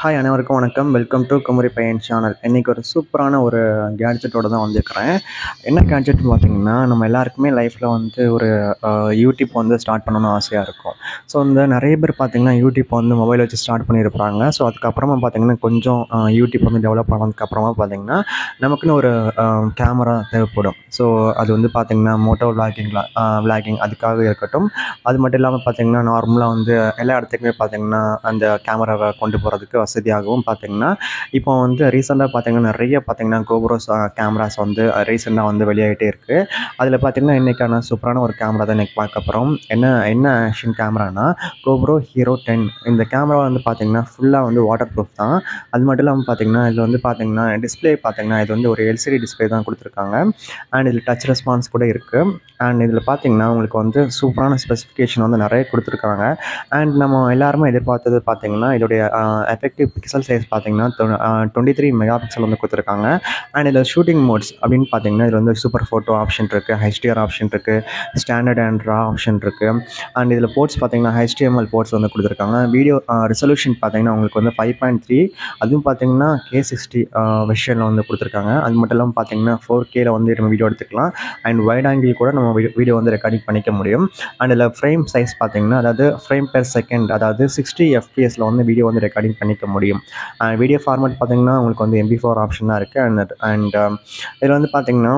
hi அனைவருக்கும் வணக்கம் welcome to Kumari பையன் சேனல் இன்றைக்கி ஒரு சூப்பரான ஒரு கேட்ஜெட்டோட தான் வந்திருக்கிறேன் என்ன கேட்ஜெட்னு பார்த்தீங்கன்னா நம்ம எல்லாருக்குமே லைஃப்பில் வந்து ஒரு அஹ், யூடியூப் வந்து ஸ்டார்ட் பண்ணணும்னு ஆசையாக இருக்கும் ஸோ இந்த நிறைய பேர் பார்த்தீங்கன்னா யூடியூப் வந்து மொபைல் வச்சு ஸ்டார்ட் பண்ணியிருப்பாங்க ஸோ அதுக்கப்புறமா பார்த்தீங்கன்னா கொஞ்சம் அஹ், யூடியூப் வந்து டெவலப் ஆனதுக்கப்புறமா பார்த்தீங்கன்னா நமக்குன்னு ஒரு கேமரா தேவைப்படும் ஸோ அது வந்து பார்த்தீங்கன்னா மோட்டோ விளாகிங் விளாகிங் அதுக்காக இருக்கட்டும் அது மட்டும் இல்லாமல் பார்த்தீங்கன்னா நார்மலாக வந்து எல்லா இடத்துக்குமே பார்த்தீங்கன்னா அந்த கேமராவை கொண்டு போகிறதுக்கு வசதியாகவும் பார்த்தீங்கன்னா இப்போ வந்து ரீசெண்டாக பார்த்தீங்கன்னா நிறைய பார்த்தீங்கன்னா கோப்ரோஸ் கேமராஸ் வந்து ரீசெண்டாக வந்து வெளியாகிட்டே இருக்குது அதில் பார்த்தீங்கன்னா இன்றைக்கான சூப்பரான ஒரு கேமரா தான் இன்றைக்கி பார்க்க போகிறோம் என்ன என்ன ஆக்ஷன் கேமரானா கோப்ரோ ஹீரோ டென் இந்த கேமரா வந்து பார்த்தீங்கன்னா ஃபுல்லாக வந்து வாட்டர் ப்ரூஃப் தான் அது மட்டும் இல்லாமல் பார்த்தீங்கன்னா இதில் வந்து பார்த்தீங்கன்னா டிஸ்ப்ளே பார்த்தீங்கன்னா இது வந்து ஒரு எல்சிடி டிஸ்ப்ளே தான் கொடுத்துருக்காங்க அண்ட் இதில் டச் ரெஸ்பான்ஸ் கூட இருக்குது அண்ட் இதில் பார்த்தீங்கன்னா உங்களுக்கு வந்து சூப்பரான ஸ்பெசிஃபிகேஷன் வந்து நிறைய கொடுத்துருக்காங்க அண்ட் நம்ம எல்லாருமே எதிர்பார்த்தது பார்த்தீங்கன்னா இதோடைய எஃபெக்டிவ் பிக்சல் சைஸ் பார்த்தீங்கன்னா டுவெண்ட்டி த்ரீ மெகா பிக்சல் வந்து கொடுத்துருக்காங்க அண்ட் இதில் ஷூட்டிங் மோட்ஸ் அப்படின்னு பார்த்தீங்கன்னா இதில் வந்து சூப்பர் ஃபோட்டோ ஆப்ஷன் இருக்குது ஹெச்டிஆர் ஆப்ஷன் இருக்குது ஸ்டாண்டர்ட் அண்ட் ரா ஆப்ஷன் இருக்குது அண்ட் இதில் போர்ட்ஸ் பார்த்தீங்கன்னா HTML போர்ட்ஸ் வந்து கொடுத்துருக்காங்க வீடியோ ரெசல்யூஷன் பார்த்தீங்கன்னா உங்களுக்கு வந்து ஃபைவ் பாயிண்ட் த்ரீ அதுவும் பார்த்தீங்கன்னா கே சிக்ஸ்டி வெர்ஷனில் வந்து கொடுத்துருக்காங்க அது மட்டும் இல்லாமல் பார்த்தீங்கன்னா ஃபோர் கேல வந்து நம்ம வீடியோ எடுத்துக்கலாம் அண்ட் வைட் ஆங்கிள் கூட நம்ம வீடியோ வந்து ரெக்கார்டிங் பண்ணிக்க முடியும் அண்ட் இதில் ஃப்ரேம் சைஸ் பார்த்தீங்கன்னா அதாவது ஃப்ரேம் பெர் செகண்ட் அதாவது சிக்ஸ்டி எஃப்பிஎஸில் வந்து வீடியோ வந்து ரெக்கார்டிங் பண்ணிக்க முடியும் வீடியோ ஃபார்மேட் பார்த்தீங்கன்னா உங்களுக்கு வந்து எம்பி ஃபோர் ஆப்ஷன் தான் இருக்குது அண்ட் அண்ட் இதில் வந்து பார்த்தீங்கன்னா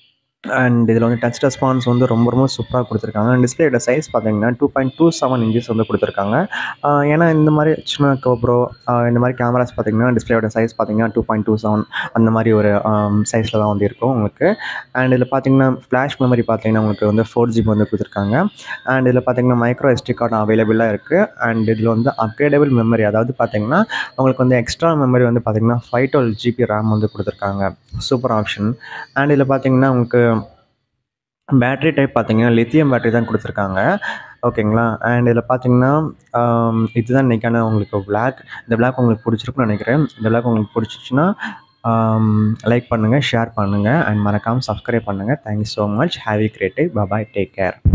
அண்ட் இதில் வந்து டச் ரெஸ்பான்ஸ் வந்து ரொம்ப ரொம்ப சூப்பராக கொடுத்துருக்காங்க டிஸ்பிளேயோட சைஸ் பார்த்தீங்கன்னா two point two seven inches வந்து கொடுத்துருக்காங்க ஆஹ் ஏன்னா இந்த மாதிரி சின்ன கோப்ரோ இந்த மாதிரி கேமராஸ் பார்த்தீங்கன்னா டிஸ்பிளேயோட சைஸ் பார்த்தீங்கன்னா டூ பாயிண்ட் டூ செவன் அந்த மாதிரி ஒரு சைஸில் தான் வந்து இருக்கும் உங்களுக்கு அண்ட் இதில் பார்த்தீங்கன்னா ஃப்ளாஷ் மெமரி பார்த்தீங்கன்னா உங்களுக்கு வந்து ஃபோர் ஜிபி வந்து கொடுத்துருக்காங்க அண்ட் இதில் பார்த்தீங்கன்னா மைக்ரோ எஸ்டி கார்டு அவைலபிளாக இருக்குது அண்ட் இதில் வந்து அப்கிரேடபிள் மெமரி அதாவது பார்த்தீங்கன்னா உங்களுக்கு வந்து எக்ஸ்ட்ரா மெமரி வந்து பார்த்தீங்கன்னா ஃபைவ் டுவெல் ஜிபி ரேம் வந்து கொடுத்துருக்காங்க சூப்பர் ஆப்ஷன் அண்ட் இதில் பார்த்தீங்கன்னா உங்களுக்கு பேட்டரி டைப் பார்த்தீங்கன்னா லித்தியம் பேட்டரி தான் கொடுத்துருக்காங்க ஓகேங்களா அண்ட் இதில் பார்த்தீங்கன்னா ஆம், இதுதான் இன்றைக்கான உங்களுக்கு பிளாக் இந்த பிளாக் உங்களுக்கு பிடிச்சிருக்குன்னு நினைக்கிறேன் இந்த பிளாக் உங்களுக்கு பிடிச்சிச்சின்னா லைக் பண்ணுங்கள் ஷேர் பண்ணுங்கள் அண்ட் மறக்காமல் சப்ஸ்கிரைப் பண்ணுங்கள் thank you so much have you great bye take care